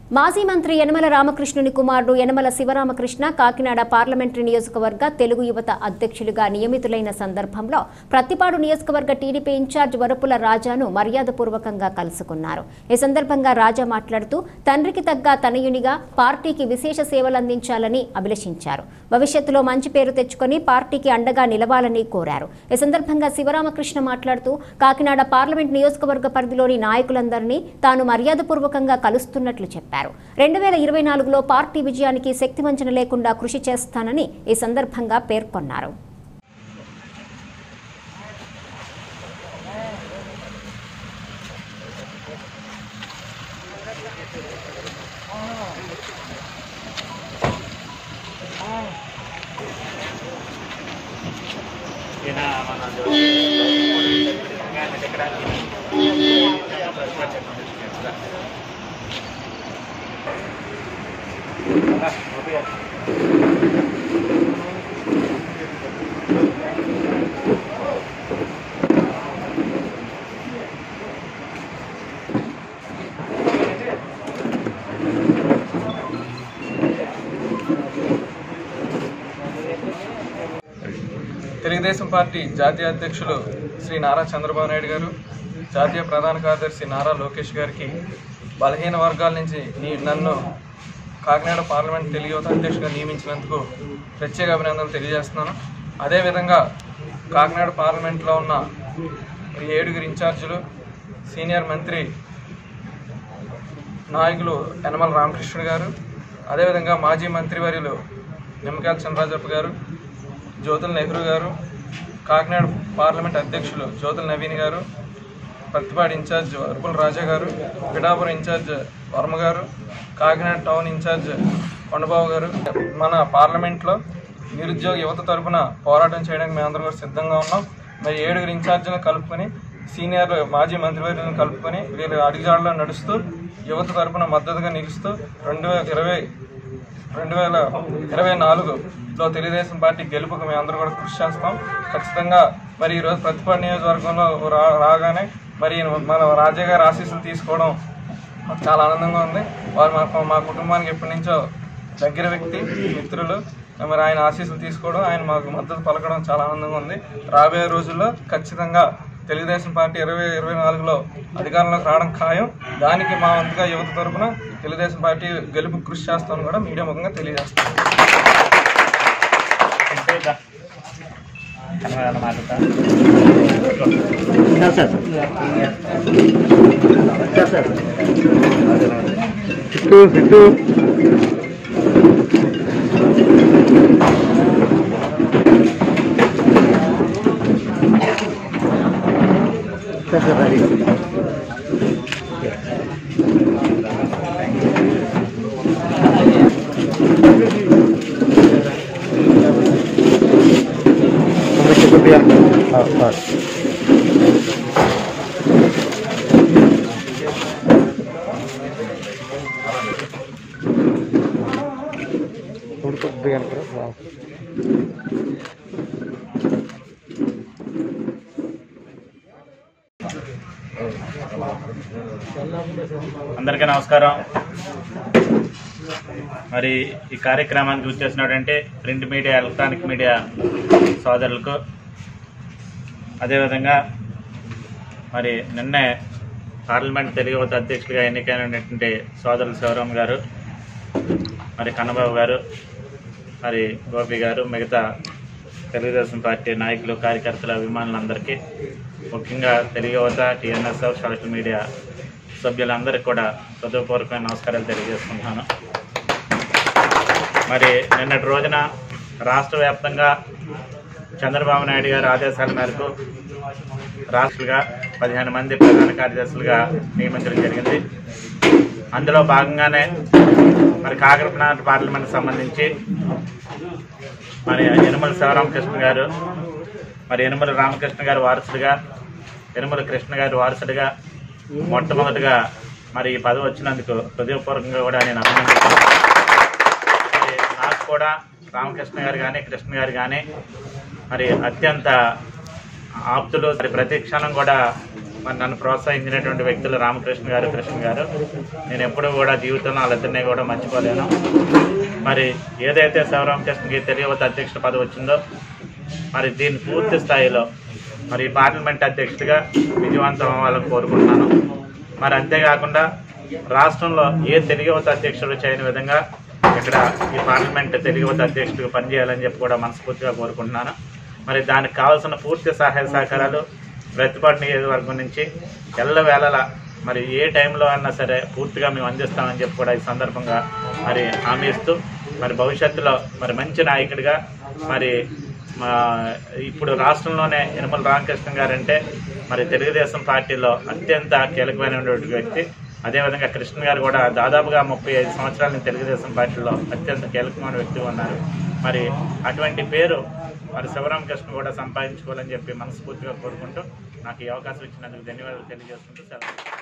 మాజీ మంత్రి యనమల రామకృష్ణుని కుమారుడు యనమల శివరామకృష్ణ కాకినాడ పార్లమెంటరీ నియోజకవర్గ తెలుగు యువత అధ్యక్షులుగా నియమితులైన సందర్భంలో ప్రతిపాడు నియోజకవర్గ టీడీపీ ఇన్ఛార్జ్ వరపుల రాజాను మర్యాదపూర్వకంగా కలుసుకున్నారు ఈ సందర్భంగా రాజా మాట్లాడుతూ తండ్రికి తగ్గ తనయునిగా పార్టీకి విశేష సేవలందించాలని అభిలషించారు భవిష్యత్తులో మంచి పేరు తెచ్చుకొని పార్టీకి అండగా నిలవాలని కోరారు ఈ సందర్భంగా శివరామకృష్ణ మాట్లాడుతూ కాకినాడ పార్లమెంట్ నియోజకవర్గ పరిధిలోని నాయకులందరినీ తాను మర్యాదపూర్వకంగా కలుస్తున్నట్లు చెప్పారు రెండు వేల ఇరవై నాలుగులో పార్టీ విజయానికి శక్తివంచన లేకుండా కృషి చేస్తానని ఈ సందర్భంగా పేర్కొన్నారు ఈయన మన ఇక్కడ తెలుగుదేశం పార్టీ జాతీయ అధ్యక్షులు శ్రీ నారా చంద్రబాబు నాయుడు గారు జాతీయ ప్రధాన కార్యదర్శి నారా లోకేష్ గారికి బలహీన వర్గాల నుంచి నీ నన్ను కాకినాడ పార్లమెంట్ తెలుగు యువత అధ్యక్షుడిగా నియమించినందుకు ప్రత్యేక అభినందనలు తెలియజేస్తున్నాను అదేవిధంగా కాకినాడ పార్లమెంట్లో ఉన్న ఈ ఏడుగురు ఇన్ఛార్జీలు సీనియర్ మంత్రి నాయకులు యనమల రామకృష్ణుడు గారు అదేవిధంగా మాజీ మంత్రివర్యులు నిమ్మకాయల చంద్రరాజప్ప గారు జ్యోతుల నెహ్రూ గారు కాకినాడ పార్లమెంట్ అధ్యక్షులు జ్యోతుల నవీన్ గారు పత్తిపాడు ఇన్ఛార్జ్ వరపుల రాజా గారు పిఠాపురం ఇన్ఛార్జ్ వర్మ గారు కాకినాడ టౌన్ ఇన్ఛార్జ్ కొండబాబు గారు మన పార్లమెంట్లో నిరుద్యోగ యువత తరపున పోరాటం చేయడానికి మేమందరం కూడా సిద్ధంగా ఉన్నాం మరి ఏడుగురు ఇన్ఛార్జీలను కలుపుకొని సీనియర్ మాజీ మంత్రివర్యులను కలుపుకొని వీళ్ళ అడుగుజాడలో నడుస్తూ యువత తరపున మద్దతుగా నిలుస్తూ రెండు వేల ఇరవై రెండు వేల ఇరవై నాలుగులో తెలుగుదేశం పార్టీ గెలుపుకు మేము అందరూ కూడా కృషి చేస్తాం ఖచ్చితంగా మరి ఈరోజు ప్రతిపాడు నియోజకవర్గంలో రా రాగానే మరి మన రాజా గారి ఆశీస్సులు తీసుకోవడం మాకు చాలా ఆనందంగా ఉంది వారు మా మా కుటుంబానికి ఎప్పటి నుంచో దగ్గర వ్యక్తి మిత్రులు మరి ఆయన ఆశీస్సులు తీసుకోవడం ఆయన మాకు మద్దతు పలకడం చాలా ఆనందంగా ఉంది రాబోయే రోజుల్లో ఖచ్చితంగా తెలుగుదేశం పార్టీ ఇరవై ఇరవై నాలుగులో అధికారంలోకి రావడం ఖాయం దానికి మా వంతుగా యువత తరపున తెలుగుదేశం పార్టీ గెలుపు కృషి చేస్తామని కూడా మీడియా ముఖంగా తెలియజేస్తాం కన్నడ మాట్లాడతా అందరికీ నమస్కారం మరి ఈ కార్యక్రమానికి వచ్చేసినటువంటి ప్రింట్ మీడియా ఎలక్ట్రానిక్ మీడియా సోదరులకు అదేవిధంగా మరి నిన్నే పార్లమెంట్ తెలుగు యువత అధ్యక్షులుగా ఎన్నికైనటువంటి సోదరులు శివరామ్ గారు మరి కన్నబాబు గారు మరి గోపి గారు మిగతా తెలుగుదేశం పార్టీ నాయకులు కార్యకర్తల అభిమానులందరికీ ముఖ్యంగా తెలుగు యువత టీఎన్ఎస్ఎఫ్ సోషల్ మీడియా సభ్యులందరికీ కూడా హృదయపూర్వకమైన నమస్కారాలు తెలియజేసుకుంటున్నాను మరి నిన్నటి రోజున రాష్ట్ర వ్యాప్తంగా చంద్రబాబు నాయుడు గారి ఆదేశాల మేరకు రాష్ట్రులుగా పదిహేను మంది ప్రధాన కార్యదర్శులుగా నియమించడం జరిగింది అందులో భాగంగానే మరి కాకరపనాథ్ పార్లమెంట్ సంబంధించి మరి యనమల శివరామకృష్ణ గారు మరి యనమల రామకృష్ణ గారి వారసుడిగా యనమల కృష్ణ గారి వారసుడిగా మొట్టమొదటిగా మరి ఈ పదవి వచ్చినందుకు హృదయపూర్వకంగా కూడా నేను అభినందిస్తున్నాను మరి నాకు కూడా రామకృష్ణ గారు కానీ కృష్ణ గారు కానీ మరి అత్యంత ఆప్తులు మరి ప్రతి క్షణం కూడా మరి నన్ను ప్రోత్సహించినటువంటి వ్యక్తులు రామకృష్ణ గారు కృష్ణ గారు నేను ఎప్పుడూ కూడా జీవితంలో వాళ్ళిద్దరినీ కూడా మర్చిపోలేను మరి ఏదైతే శివరామకృష్ణకి తెలియవత అధ్యక్షుల పదవి వచ్చిందో మరి దీన్ని పూర్తి స్థాయిలో మరి పార్లమెంట్ అధ్యక్షుడిగా విజయవంతం అవ్వాలని కోరుకుంటున్నాను మరి అంతేకాకుండా రాష్ట్రంలో ఏ తెలుగు యువత అధ్యక్షుడు చేయని విధంగా ఇక్కడ ఈ పార్లమెంట్ తెలుగు యువత అధ్యక్షుడిగా పనిచేయాలని చెప్పి కూడా మనస్ఫూర్తిగా కోరుకుంటున్నాను మరి దానికి కావాల్సిన పూర్తి సహాయ సహకారాలు ప్రతిపాటు నియోజకవర్గం నుంచి ఎల్లవేళలా మరి ఏ టైంలో అన్నా సరే పూర్తిగా మేము అందిస్తామని చెప్పి కూడా ఈ సందర్భంగా మరి హామీ ఇస్తూ మరి భవిష్యత్తులో మరి మంచి నాయకుడిగా మరి మా ఇప్పుడు రాష్ట్రంలోనే యనమల రామకృష్ణ గారు అంటే మరి తెలుగుదేశం పార్టీలో అత్యంత కీలకమైనటువంటి వ్యక్తి అదేవిధంగా కృష్ణ గారు కూడా దాదాపుగా ముప్పై ఐదు సంవత్సరాల నుంచి తెలుగుదేశం పార్టీలో అత్యంత కీలకమైన వ్యక్తిగా ఉన్నారు మరి అటువంటి పేరు మరి శివరామకృష్ణ కూడా సంపాదించుకోవాలని చెప్పి మనస్ఫూర్తిగా కోరుకుంటూ నాకు ఈ అవకాశం ఇచ్చినందుకు ధన్యవాదాలు తెలియజేసుకుంటూ సెలవు